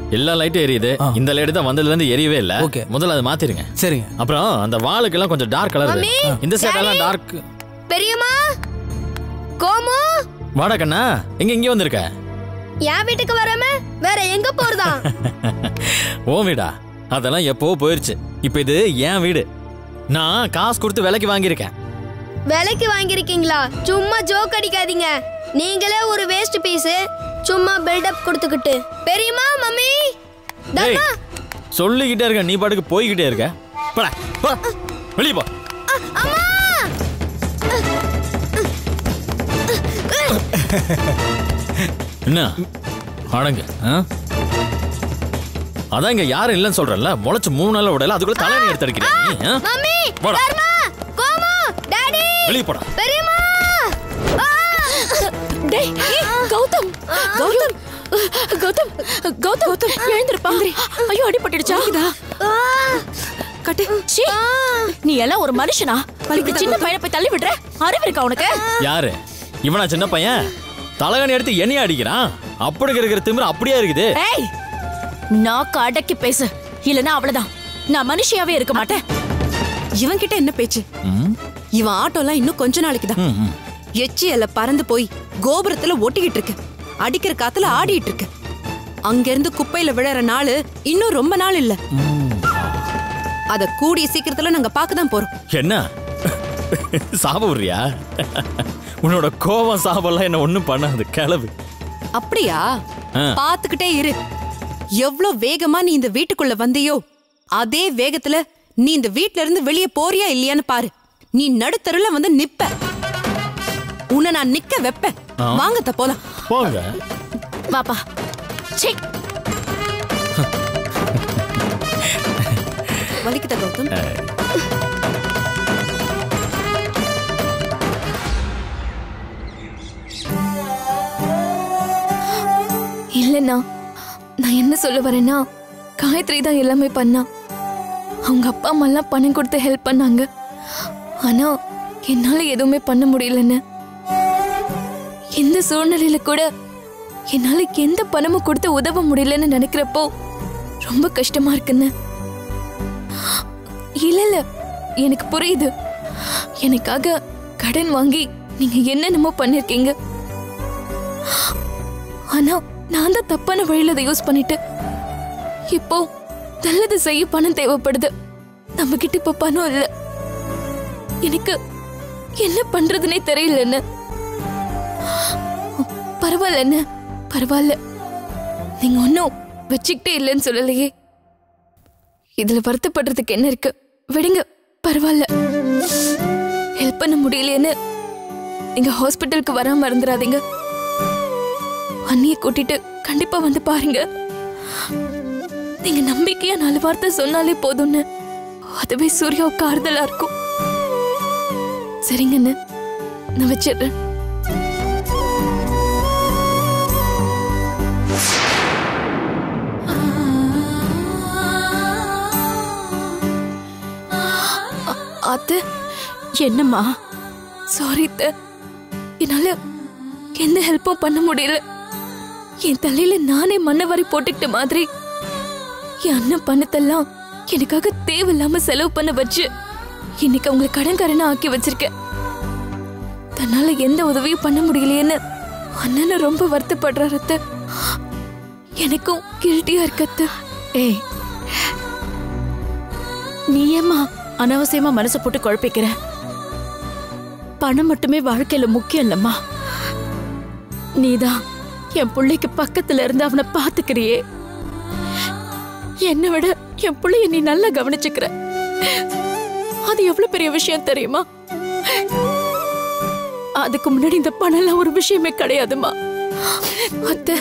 எல்லா லைட்டும் எரியுது ஆ. இந்த லைட் தான் வந்ததுல இருந்து எரியவே இல்ல Okay. முதல்ல அதை மாத்திருங்க சரிங்க அப்புறம் அந்த வாளுக்கெல்லாம் கொஞ்சம் டார்க் கலர் மம்மி, இந்த சைடு எல்லாம் டாடி. டார்க் பெரியம்மா கோமு வாடா கண்ணா எங்க இங்க வந்திருக்க என் வீட்டுக்கு வராம வேற எங்க போறதா ஓ வீடா அதெல்லாம் எப்போ போயிருச்சு இப்போ இது என் வீடு நான் காசு கொடுத்து விலைக்கு வாங்கியிருக்கேன் விலைக்கு வாங்கியிருக்கீங்களா சும்மா ஜோக் அடிக்காதீங்க நீங்களே ஒரு வேஸ்ட் பீஸ் சும்மா பில்டப் கொடுத்துக்கிட்டு பெரியம்மா மம்மி டேய் தர்மா சொல்லிக்கிட்டே இருக்க நீ பாட்டுக்கு போய்கிட்டே இருக்க போடா போ வெளியே போ அம்மா என்ன அடங்க ஆ? அதான் இங்க யாரும் இல்லைன்னு சொல்றேன்ல முளைச்சு மூணு நாள் விடல அதுக்குள்ள தலைவணி எடுத்து அடிக்கிறேன் நீ, ஆ? மம்மி போடா. தர்மா கோமு டாடி வெளியே போடா பெரியம்மா ஆ! டேய் ஏய், கௌதம் கௌதம் கௌதம் கௌதம் கௌதம் எழுந்திருப்பாங்க ஐயோ அடிபட்டுடுச்சா ஆ! கட்டு சீ நீ எல்லாம் ஒரு மனுஷனா இப்படி சின்ன பையனை போய் தள்ளி விடுற அறிவு இருக்கா உனக்கு யாரு இவனா சின்ன பையன் தலைகணி எடுத்து என்னைய அடிக்கிறான் அப்படி இருக்கிற திமிரு அப்படியே இருக்குது ஏய் நாக்கு அடக்கி பேசு இல்லனா அவ்வளவுதான் நான் மனுஷியாவே இருக்க மாட்டேன் இவன் கிட்ட என்ன பேச்சு ம், இவன் ஆட்டோலாம் இன்னும் கொஞ்ச நாளைக்கு தான் ம், ம். எச்சி எல்லாம் பறந்து போய் கோபுரத்துல ஒட்டிக்கிட்டு இருக்கு அடிக்கிற காத்துல ஆடிட்டு இருக்கு அங்க இருந்து குப்பையில விழற நாள் இன்னும் ரொம்ப நாள் இல்ல அத கூடிய சீக்கிரத்துல நாங்க பார்க்க தான் போறோம் என்ன சாப விடுறியா உன்னோட கோவம் சாபம்லாம் என்ன ஒண்ணும் பண்ணாது கிளவு அப்படியா ஆ. பாத்துக்கிட்டே இரு எவ்ளோ வேகமா நீ இந்த வீட்டுக்குள்ள வந்தியோ அதே வேகத்துல நீ இந்த வீட்ல இருந்து வெளியே போறியா இல்லையான்னு பாரு நீ நடுத்தருல வந்து நிப்ப உன்னை நான் நிக்க வைப்பேன் ஆ. வாங்கத்த போலாம் போங்க வாப்பா சீ வலிக்குத கௌதம் இல்லைண்ணா நான் என்ன சொல்ல வரேன்னா காயத்ரி தான் எல்லாமே பண்ணா அவங்க அப்பா அம்மாலாம் பணம் கொடுத்து ஹெல்ப் பண்ணாங்க ஆனா என்னால எதுவுமே பண்ண முடியலன்னு எந்த சூழ்நிலையில கூட என்னால எந்த பணமும் கொடுத்து உதவ முடியலன்னு நினைக்கிறப்போ ரொம்ப கஷ்டமா இருக்குன்னு இல்ல இல்ல எனக்கு புரியுது எனக்காக கடன் வாங்கி நீங்க என்னென்னமோ பண்ணிருக்கீங்க ஆனா நான் தான் தப்பான வழியில அதை யூஸ் பண்ணிட்டேன் இப்போ நல்லது செய்ய பணம் தேவைப்படுது நம்ம கிட்ட இப்ப பணம் இல்ல எனக்கு என்ன பண்றதுனே தெரியலன்னு பரவாயில்ல என்ன பரவாயில்ல நீங்க ஒன்னும் வச்சுக்கிட்டே இல்லைன்னு சொல்லலையே இதுல வருத்தப்படுறதுக்கு என்ன இருக்கு விடுங்க பரவாயில்ல ஹெல்ப் பண்ண முடியலையேன்னு நீங்க ஹாஸ்பிட்டலுக்கு வராம இருந்துடாதீங்க அண்ணிய கூட்டிட்டு கண்டிப்பா வந்து பாருங்க நீங்க நம்பிக்கையா நாலு வார்த்தை சொன்னாலே போதும்னு அதுவே சூர்யாவுக்கு ஆறுதலா இருக்கும் சரிங்கண்ணு நான் வச்சிடுறேன் அ- அத்தை என்னம்மா சாரி அத்தை என்னால எந்த ஹெல்ப்பும் பண்ண முடியல என் தலையில நானே மண்ணை வாரி போட்டுக்கிட்ட மாதிரி என் அண்ணன் பணத்தெல்லாம் எனக்காக தேவையில்லாம செலவு பண்ண வச்சு இன்னைக்கு அவங்களை கடன்காரனா ஆக்கி வச்சிருக்கேன் தன்னால எந்த உதவியும் பண்ண முடியலையேன்னு அண்ணனை ரொம்ப வருத்தப்படுறாரு அத்தை எனக்கும் கில்ட்டியா இருக்கத்த ஏய் நீ ஏம்மா அனாவசியமா மனசை போட்டு குழப்பிக்கிற பணம் மட்டுமே வாழ்க்கையில முக்கியம் இல்லம்மா நீதான் என் பிள்ளைக்கு பக்கத்துல இருந்து அவனை பாத்துக்கிறியே என்னை விட என் பிள்ளைய நீ நல்லா கவனிச்சுக்கிற அது எவ்வளவு பெரிய விஷயம் தெரியுமா அதுக்கு முன்னாடி இந்த பணம் எல்லாம் ஒரு விஷயமே கிடையாதுமா அத்தை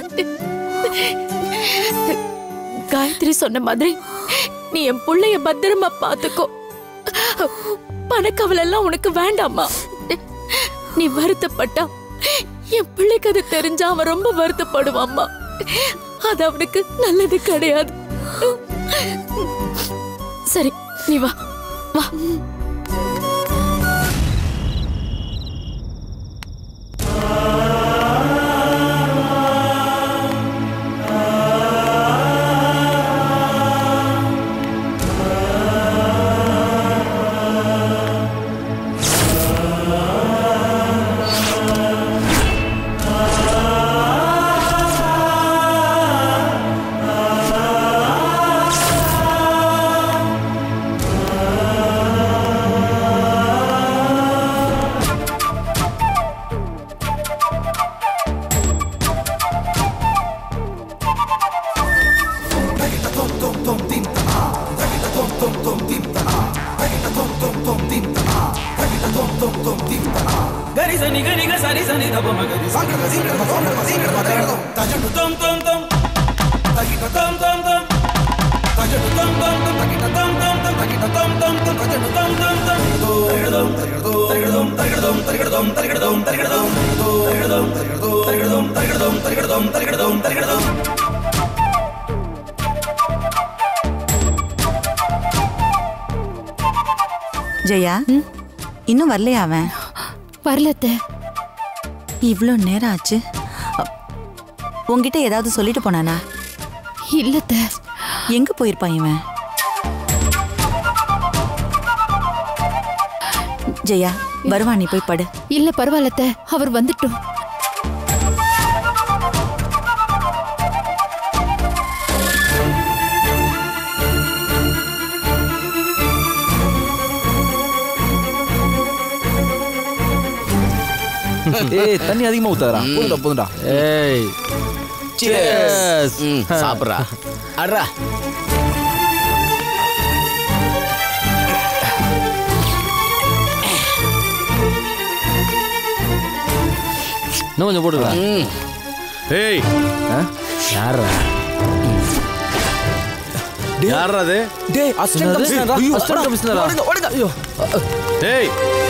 காயத்ரி சொன்ன மாதிரி நீ என் புள்ளைய பத்திரமா பாத்துக்கோ பணக்கவலை எல்லாம் உனக்கு வேண்டாமா நீ வருத்தப்பட்டா என் பிள்ளைக்கு அது தெரிஞ்சா அவன் ரொம்ப வருத்தப்படுவாம்மா அது அவனுக்கு நல்லது கிடையாது சரி நீ வா வா గరి సని గరి గ సరి సని దప మగరి సంకట సింకట సోకట సింకట తగడదం తజడు తం తం తం తగిట తం తం తం తజడు తం తం తం తగిట తం తం తం తగిట తం తం తం తజడు తం తం తం తగడదం తగడదం తగడదం తగడదం తగడదం తగడదం తగడదం తగడదం తగడదం తగడదం తగడదం తగడదం ஜெயா இன்னும் வரலையா அவன் வரலத்த இவ்வளோ நேரம் ஆச்சு அ, உன்கிட்ட ஏதாவது சொல்லிட்டு போனானா இல்லத்த எங்க போயிருப்பான் இவன் ஜெயா வருவான் நீ போய் படு இல்ல பரவாயில்லத்த அவர் வந்துட்டோம் ஏய் தண்ணி அதிகமா ஊத்தாதடா போதுடா போதுடா ஏய் Cheers. ம், சாப்பிட்றா அட்ரா இன்னும் கொஞ்சம் போடுடா ம் ஏய் யாரா யாரா அது டேய் அசிஸ்டன்ட் என்னது? கமிஷனரா ஐயோ, அசிஸ்டன்ட் assistant commissioner ஆ? ஓடுங்க ஓடுங்க ஐயோ ஏய்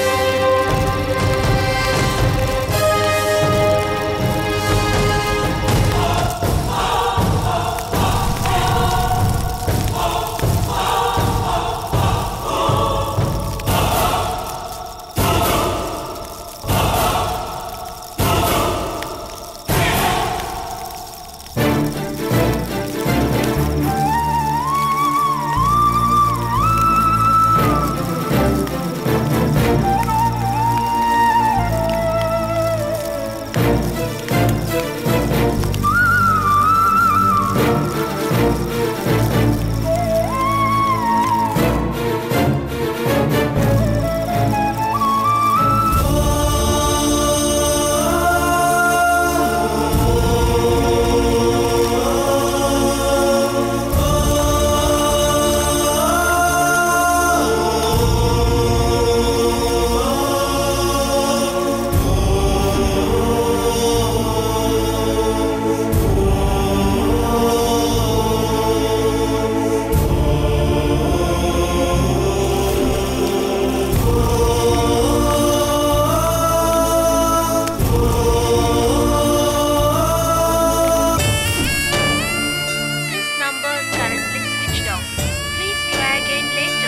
This number is currently switched off. Please try again later.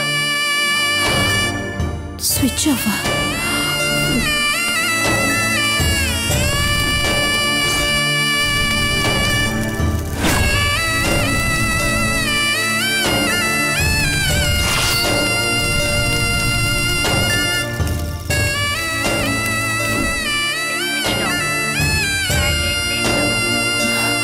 ஸ்விட்ச் ஆஃபா Is switched off. Please try again later.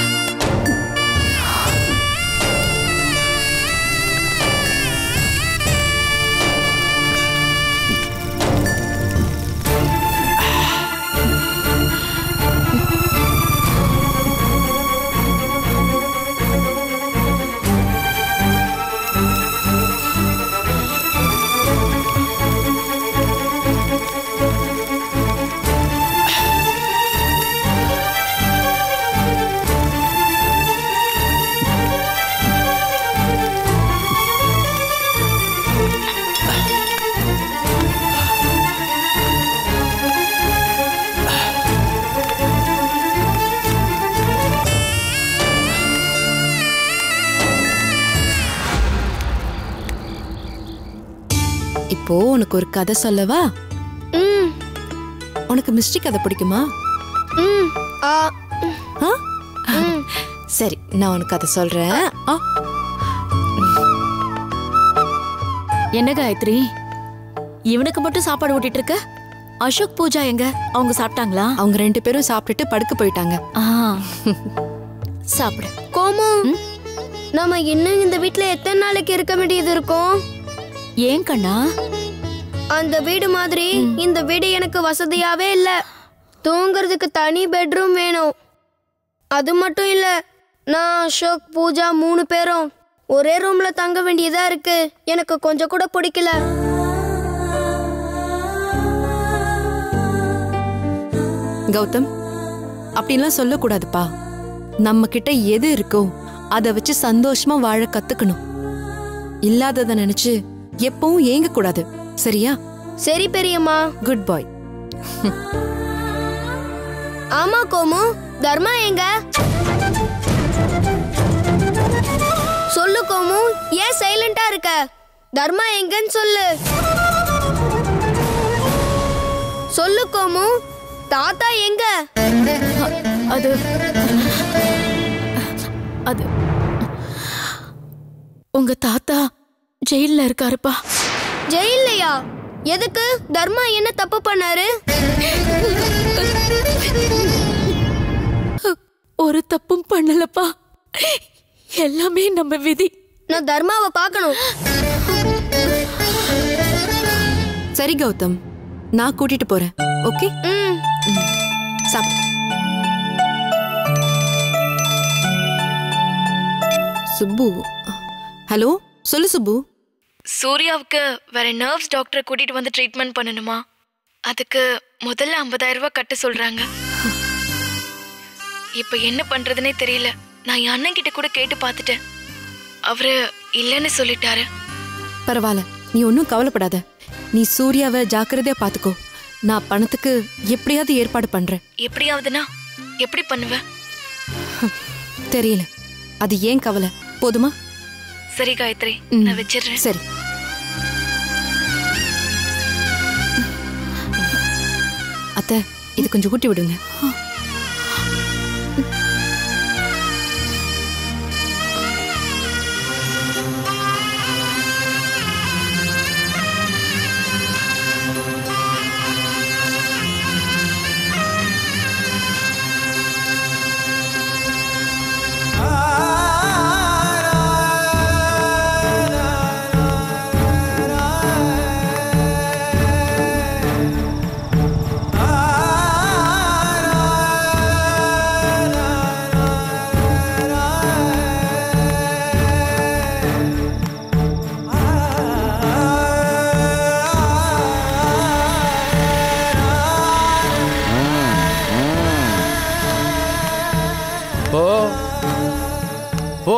இப்போ உனக்கு ஒரு கதை சொல்லவா ம் உனக்கு மிஸ்டி கதை பிடிக்குமா ம் ஆ ஆ? சரி நான் உனக்கு கதை சொல்றேன் ஆ, என்ன காயத்ரி இவனுக்கு மட்டும் சாப்பாடு ஊட்டிட்டு இருக்க அசோக் பூஜா எங்க அவங்க சாப்பிட்டாங்களா அவங்க ரெண்டு பேரும் சாப்பிட்டுட்டு படுக்க போயிட்டாங்க ஆ சாப்பிடு கோமு நம்ம இன்னும் இந்த வீட்ல எத்தனை நாளைக்கு இருக்க வேண்டியது இருக்கும் ஏன் கண்ணா அந்த வீடு மாதிரி இந்த வீடு எனக்கு வசதியாவே இல்ல தூங்குறதுக்கு தனி பெட்ரூம் வேணும் அது மட்டும் இல்ல நான் அசோக் பூஜா மூணு பேரும் ஒரே ரூம்ல தங்க வேண்டியதா இருக்கு எனக்கு கொஞ்சம் கூட பிடிக்கல கௌதம் அப்படின்லாம் சொல்லக்கூடாதுப்பா நம்ம கிட்ட எது இருக்கோ அதை வச்சு சந்தோஷமா வாழ கத்துக்கணும் இல்லாததை நினைச்சு எப்பவும் ஏங்க கூடாது சரியா சரி பெரியம்மா குட் பாய் ஆமா கோமு தர்மா எங்க சொல்லு கோமு ஏன் சைலண்டா இருக்க தர்மா எங்கன்னு சொல்லு சொல்லு கோமு தாத்தா எங்க அது அது உங்க தாத்தா ஜெயில்ல இருக்காருப்பா ஜெயில்லையா எதுக்கு தர்மா என்ன தப்பு பண்ணாரு ஒரு தப்பும் பண்ணலப்பா எல்லாமே நம்ம விதி நான் தர்மாவை பார்க்கணும் சரி கௌதம் நான் கூட்டிட்டு போறேன் ஓகே ம் சாப்பிடு சுப்பு ஹலோ சொல்லு சுப்பு சூர்யாவுக்கு வேற நர்வ்ஸ் டாக்டரை கூட்டிட்டு வந்து ட்ரீட்மெண்ட் பண்ணணுமா அதுக்கு முதல்ல 50000 ரூபாய் கட்ட சொல்றாங்க இப்ப என்ன பண்றதுனே தெரியல நான் என் அண்ணன் கிட்ட கூட கேட்டு பார்த்துட்டேன் அவரு இல்லைன்னு சொல்லிட்டாரு பரவாயில்ல நீ ஒன்றும் கவலைப்படாத நீ சூர்யாவை ஜாக்கிரதையா பாத்துக்கோ நான் பணத்துக்கு எப்படியாவது ஏற்பாடு பண்றேன் எப்படியாவதுனா எப்படி பண்ணுவ தெரியல அது ஏன் கவலை போதுமா சரி காயத்ரி ம். நான் வச்சிடுறேன் சரி அத்தை இது கொஞ்சம் ஊட்டி விடுங்க போ போ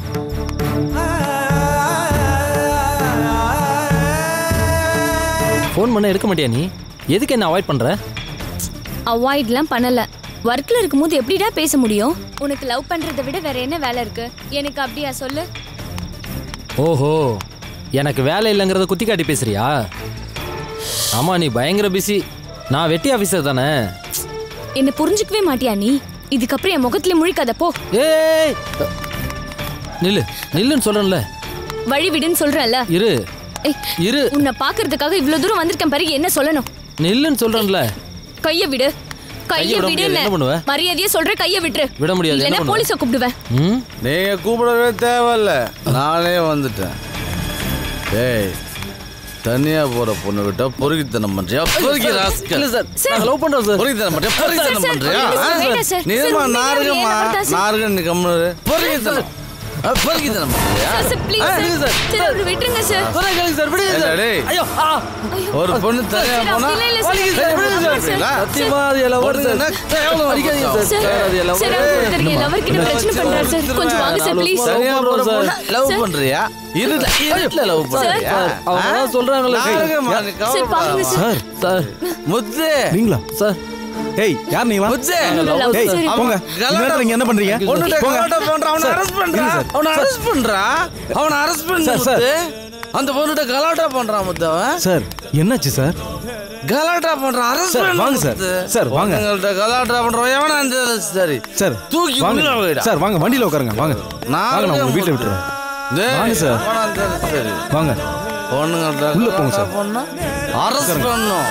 ஃபோன் பண்ண எடுக்க மாட்டியா நீ எதுக்கு என்ன அவாய்ட் பண்ற அவாய்ட்லாம் பண்ணல ஒர்க்ல இருக்கும்போது எப்படிடா பேச முடியும் உனக்கு லவ் பண்றதை விட வேற என்ன வேலை இருக்கு எனக்கு அப்படியா சொல்லு ஓஹோ எனக்கு வேலை இல்லைங்கிறத குத்தி காட்டி பேசுறியா ஆமா நீ பயங்கர பிஸி நான் வெட்டி ஆஃபீஸர் தானே என்ன புரிஞ்சுக்கவே மாட்டியா நீ இதுக்கப்புறம் என் முகத்துல முழிக்காத போ ஏய் நில்லு நில்லுன்னு சொல்றேன்ல வழி விடுன்னு சொல்றேன்ல இரு ஏய், இரு உன்னை பாக்குறதுக்காக இவ்வளவு தூரம் வந்திருக்கேன் பாரு என்ன சொல்லணும் நில்லுன்னு சொல்றேன்ல கைய விடு கைய கையை விட முடியாது, விடு என்ன பண்ணுவ? மரியாதையா சொல்ற கைய விட்டுரு விட முடியாது, என்ன இல்லைன்னா பண்ணுவ? போலீஸ கூப்பிடுவேன் ம் நீங்க கூப்பிடவே தேவையில்ல நானே வந்துட்டேன் ஏய் தனியா போற பொண்ணு கிட்ட பொறுக்கித்தனம் பண்றியா பொறுக்கி ராஸ்கல் இல்ல சார் நான் லவ் பண்றேன் சார் பொறுக்கித்தனம் பண்றியா பொறுக்கித்தனம் சார், பண்றியா சார், ஆ? வேண்டாம் சார். நீ சார், என்னம்மா உண்மையாவே நாருகம்மா என்ன பார்த்தா சார்? நாருகன் நீ கம்முனு பொறுக்கித்தனம் ஆ, பொறுக்கித்தனம் பண்றியா சார், சார், please, ஆ, சார். இல்ல சார். சார், அவரை விட்டுருங்க சார் சொல்லுங்க கேளுங்க சார் விடுங்க இல்ல, சார் டேய். ஐயோ ஆ ஒரு பொண்ணு தனியா சார், போனா அப்படிலாம் இல்ல சார். வலிக்குது சார், விடுங்க சார். அப்படிங்களா? சத்தியமா அது எல்லாம் வருது பொண்ணுன்னா கேவலமா அடிக்காதீங்க சார் சார், சார் அது எல்லாம் சார், வருது. ஒருத்தர் என் lover கிட்ட பிரச்சனை பண்றாரு சார். கொஞ்சம் வாங்க சார், please. தனியா போற சார். பொண்ணு லவ் பண்றியா இருல இருட்டுல லவ் பண்றியா சார், அவங்க ஆ? தான் சொல்றாங்கல்ல. நாருகம்மா, நீ சார், பாருங்க கவலைப்படாத. சார். சார் முத்து நீங்களா சார் ஏய் யார் நீங்களா முத்து ஏய் சரி. போங்க இந்த நேரத்துல இங்க என்ன பண்றீங்க பொண்ணுகிட்ட போங்க கலாட்டா பண்றான், அவனை சார், arrest பண்றா. இருங்க சார். அவனை arrest பண்றா. அவனை arrest பண்ணு, சார், சார். முத்து. அந்த பொண்ணுகிட்ட கலாட்டா பண்றான் முத்து அவன் சார் என்னாச்சு சார் கலாட்டா பண்றான் arrest சார், பண்ணு, வாங்க சார். முத்து. சார், வாங்க. பொண்ணுங்கள்ட்ட கலாட்டா பண்றவன் எவனா இருந்தாலும் சரி சார் தூக்கி வாங்க உள்ள வைடா. சார் வாங்க வண்டியில உட்காருங்க வாங்க நான் வாங்க நான் உங்க இருக்கேன் வீட்டுல முத்து. விட்டுறேன் டேய், வாங்க சார். எவனா இருந்தாலும் சரி வாங்க பொண்ணுங்கள்ட்ட உள்ள போங்க கலாட்டா சார். பண்ணா arrest பண்ணணும்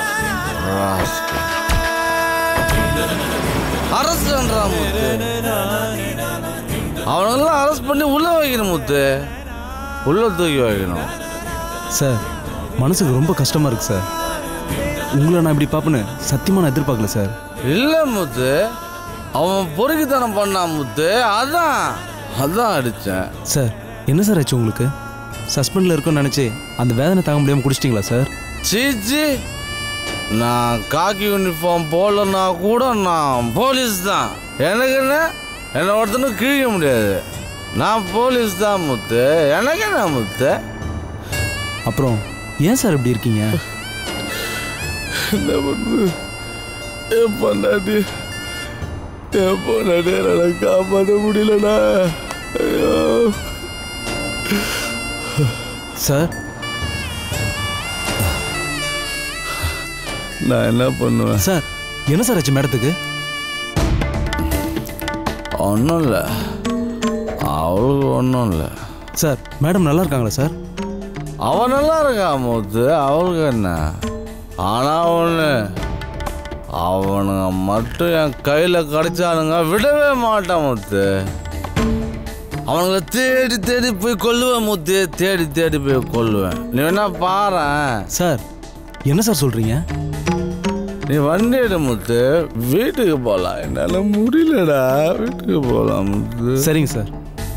அரஸ்ட் பண்றான் முத்து அவனெல்லாம் அரெஸ்ட் பண்ணி உள்ள வைக்கணும் முத்து உள்ள தூக்கி வைக்கணும் சார் மனசுக்கு ரொம்ப கஷ்டமா இருக்கு சார் உங்களை நான் இப்படி பார்ப்பேன்னு சத்தியமா நான் எதிர்பார்க்கல சார் இல்ல முத்து அவன் பொறுக்கித்தனம் பண்ணான் முத்து அதான் அதான் அடிச்சேன் சார் என்ன சார் ஆச்சு உங்களுக்கு சஸ்பெண்டில் இருக்கும்னு நினச்சி அந்த வேதனை தாங்க முடியாமல் குடிச்சிட்டிங்களா சார் சீச்சி நான் காக்கி யூனிஃபார்ம் போடலன்னா கூட நான் போலீஸ் தான் எனக்கு என்ன என்னை ஒருத்தனும் கிழிக்க முடியாது நான் போலீஸ் தான் முத்து எனக்கு என்ன முத்து அப்புறம் ஏன் சார் இப்படி இருக்கீங்க என்ன பண்ணுறது என் பொண்டாட்டி என் பொண்டாட்டி என்னால் காப்பாற்ற முடியலடா ஐயோ சார் நான் என்ன பண்ணுவேன் சார் என்ன சார் ஆச்சு மேடத்துக்கு ஒன்றும் இல்லை அவளுக்கு ஒன்றும் இல்லை சார் மேடம் நல்லா இருக்காங்களா சார் அவன் நல்லா இருக்கா மூத்து அவளுக்கு என்ன ஆனால் ஒன்று அவனுங்க மட்டும் என் கையில் கிடைச்சானுங்க விடவே மாட்டான் முத்து அவனுங்களை தேடி தேடி போய் கொல்லுவேன் முத்து தேடி தேடி போய் கொல்லுவேன் நீ வேணா பாரேன் சார் என்ன சார் சொல்கிறீங்க நீ வண்டி எடு முத்து வீட்டுக்கு போகலாம் என்னால் முடியலடா வீட்டுக்கு போகலாம் முத்து சரிங்க சார்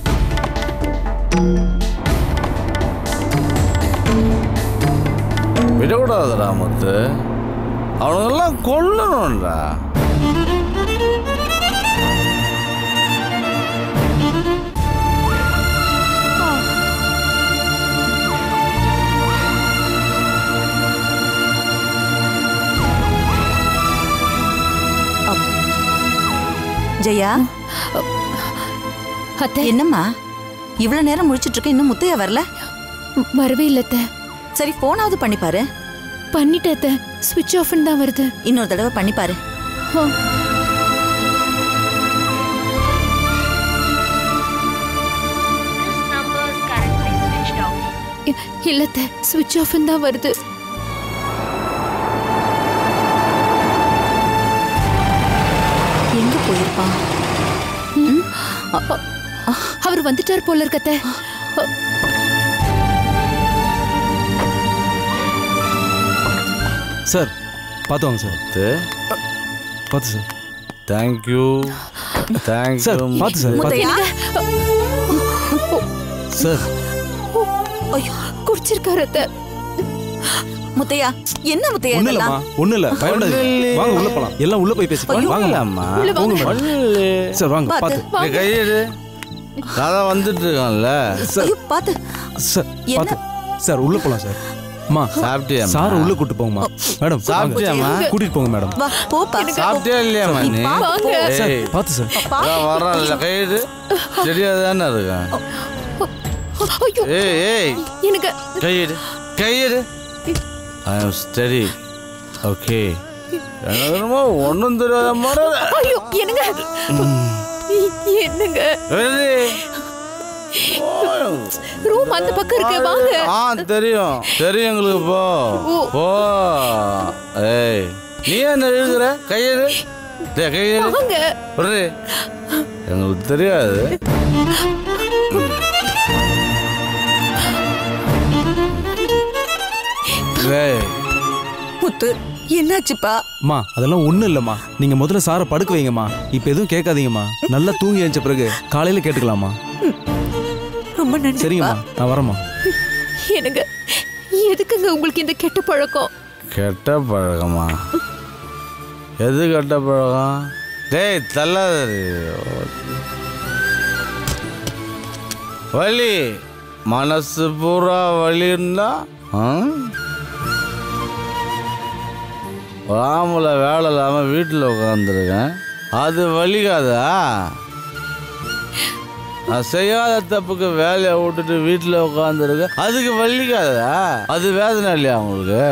விடக்கூடாதுடா முத்து அவனுங்கெல்லாம் கொல்லணும்டா ஜெயா அத்தை என்னம்மா இவ்வளவு நேரம் முழிச்சிட்டு இருக்க இன்னும் முத்தையா வரல வரவே இல்ல அத்தை சரி போனாவது பண்ணி பாரு பண்ணிட்டேன் அத்தை ஸ்விட்ச் ஆஃப்னு தான் வருது இன்னொரு தடவை பண்ணி பாரு ஆ. This number is currently switched off. இ- இல்ல அத்தை ஸ்விட்ச் ஆஃப்னு தான் வருது எங்க போயிருப்பான் அவர் வந்துட்டார் போல இருக்க அத்தை சார் பார்த்து வாங்க சார் முத்து பார்த்து சார் தேங்க்யூ தேங்க்யூ சார் பார்த்து சார் பார்த்து முத்தையா சார் ஐயோ குடிச்சிருக்காரு அத்தை முத்தையா என்ன முத்தையா ஒன்றும் இதெல்லாம் இல்லைம்மா ஒன்றும் இல்லை பயப்படாதீங்க வாங்க உள்ள போகலாம் எல்லாம் உள்ள போய் பேசிக்கலாம் வாங்க இல்லம்மா போங்க மேடம் சார் வாங்க பார்த்து. பார்த்து நீ கையெடு நான் தான் வந்துட்டு இருக்கான்ல ஐயோ பாத்து சார் பார்த்து சார் உள்ள போகலாம் சார் அம்மா சாப்பிட்டியாம்மா? சார் உள்ள கூட்டு போங்கம்மா மேடம் வாங்க. சாப்பிட்டியாம்மா? கூட்டிட்டு போங்க மேடம் வா போப்பா சாப்பிட்டியா இல்லையாம்மா நீ நீ பாத்து போ. சார் ஏய், பார்த்து சார் நான் வரேன்ல கையெடு சரியா தானே இருக்கேன் ஐயோ ஏய் ஏய் எனக்கு கையெடு கையெடு ஐ எம் ஸ்டடி ஓகே எனக்கு என்னமோ ஒன்றும் தெரியாத மாதிரி ஐயோ என்னங்க என்னங்க ரூம் அந்த பக்கம் இருக்கு வாங்க ஆ தெரியும் தெரியும் எங்களுக்கு போ ஓ. போ ஏய் நீ என்ன எழுதுற கையெடு டேய், கையெடு வாங்க விட்ரு. எங்களுக்கு தெரியாது ஏய், முத்து என்னாச்சுப்பா அம்மா அதெல்லாம் ஒன்றும் இல்லைம்மா நீங்கள் முதல்ல சாரை படுக்க வைங்கம்மா இப்போ எதுவும் கேட்காதீங்கம்மா நல்லா தூங்கி எழுந்த பிறகு காலையில் கேட்டுக்கலாமா ரொம்ப நன்றி சரிங்கம்மா நான் வரேம்மா என்னங்க எதுக்குங்க உங்களுக்கு இந்த கெட்ட பழக்கம் கெட்ட பழக்கமா எது கெட்ட பழக்கம் டேய் தள்ளாதரு வலி மனசு பூரா வலி இருந்தா ஆ? ஆம்பளை வேலை இல்லாமல் வீட்டில் உட்காந்துருக்கேன் அது வலிக்காதா நான் செய்யாத தப்புக்கு வேலையை விட்டுட்டு வீட்டில் உட்காந்துருக்கேன் அதுக்கு வலிக்காதா அது வேதனை இல்லையா உங்களுக்கு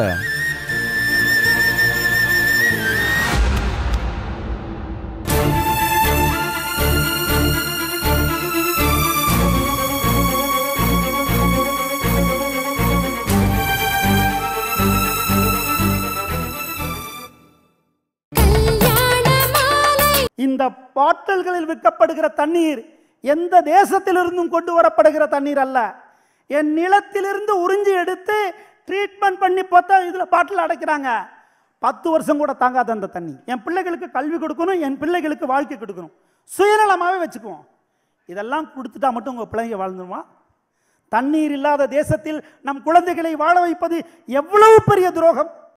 இந்த பாட்டில்களில் விற்கப்படுகிற தண்ணீர் எந்த தேசத்திலிருந்தும் கொண்டு வரப்படுகிற தண்ணீர் அல்ல என் நிலத்திலிருந்து உறிஞ்சி எடுத்து ட்ரீட்மெண்ட் பண்ணி பார்த்தா இதில் பாட்டில் அடைக்கிறாங்க பத்து வருஷம் கூட தாங்காத அந்த தண்ணி என் பிள்ளைகளுக்கு கல்வி கொடுக்கணும் என் பிள்ளைகளுக்கு வாழ்க்கை கொடுக்கணும் சுயநலமாகவே வச்சுக்குவோம் இதெல்லாம் கொடுத்துட்டா மட்டும் உங்கள் பிள்ளைங்க வாழ்ந்துருமா தண்ணீர் இல்லாத தேசத்தில் நம் குழந்தைகளை வாழ வைப்பது எவ்வளவு பெரிய துரோகம்